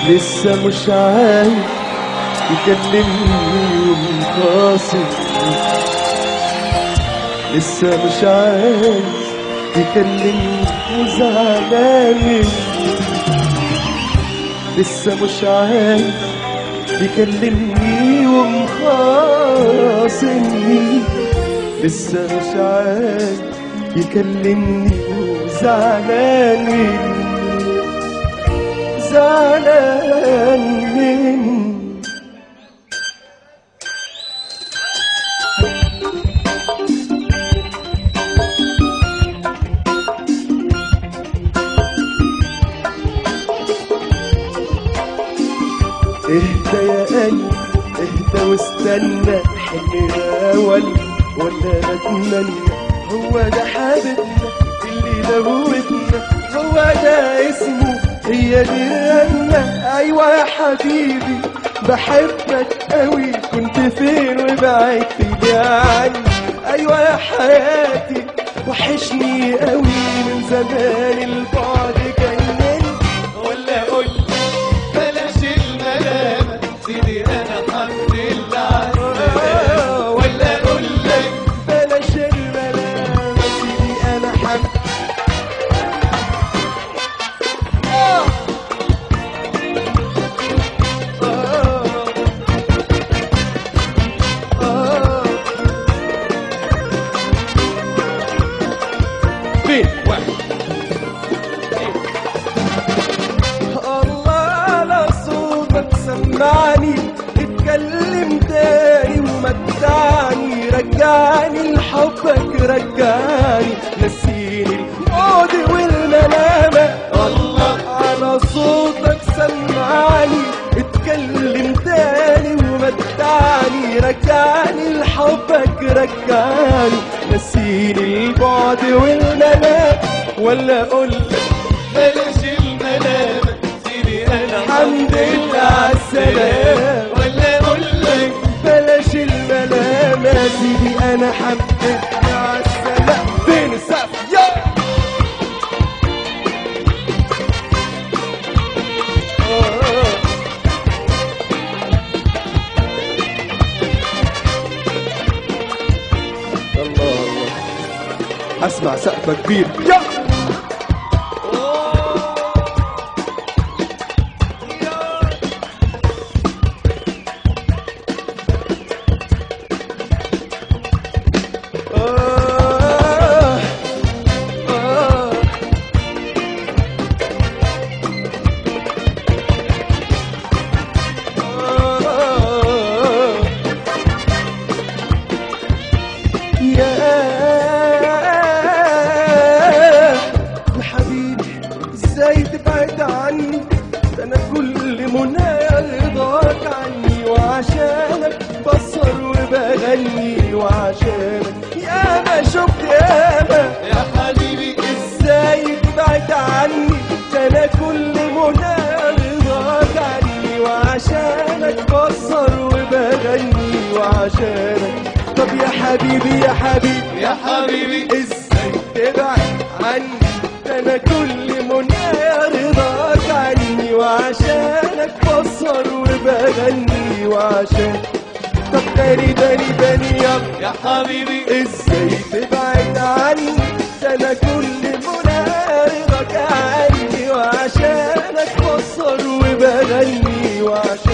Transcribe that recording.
لسه مش عايز يكلمني ومخاصم لسه مش عايز يكلمني وزعلان لسه مش عايز يكلمني ومخاصمني لسه مش عايز يكلمني وزعلان زعلان مني اهدى يا قلبي اهدى واستنى حننا ولا ولا نتمنى هو ده حبيبنا اللي لهوتنا هو ده اسمه هي دي الرنة ايوه يا حبيبي بحبك قوي كنت فين وبعدت لي عني ايوه يا حياتي وحشني قوي من زمان البعد جنن ولا اقول بلاش الملامة سيدي انا الحمد لله على السلامة ولا اقول لك بلاش الملامة سيدي انا حب فين واحد الله على صوتك سمعني اتكلم تاني ومتعني رجعني لحبك رجعني نسيني الموت والملامة الله على صوتك سمعني اتكلم تاني ومتعني رجعني لحبك رجعني نسيني البعد والملامة ولا اقول لك بلاش الملامة سيدي انا الحمد لله على السلامة ولا اقول لك بلاش الملامة سيدي أنا حبيتك على السلامة فين السقف يا الله الله اسمع سقفة كبير يا آه آه آه يا يا حبيبي ازاي تبعد عني ده انا كل منايا رضاك عني وعشانك بصر وبغني وعشانك يا ما شفت ياما يا حبيبي ازاي تبعد عني ده انا كل منايا رضاك عني وعشانك بصر وبغني وعشانك طب يا حبيبي يا حبيبي يا حبيبي ازاي تبعد عني ده انا كل منايا رضاك عني وعشانك بصر وبغني وعشان طب تاني تاني تاني يلا يا حبيبي ازاي تبعد عني ده انا كل منايا رضاك عني وعشانك بصر وبغني وعشان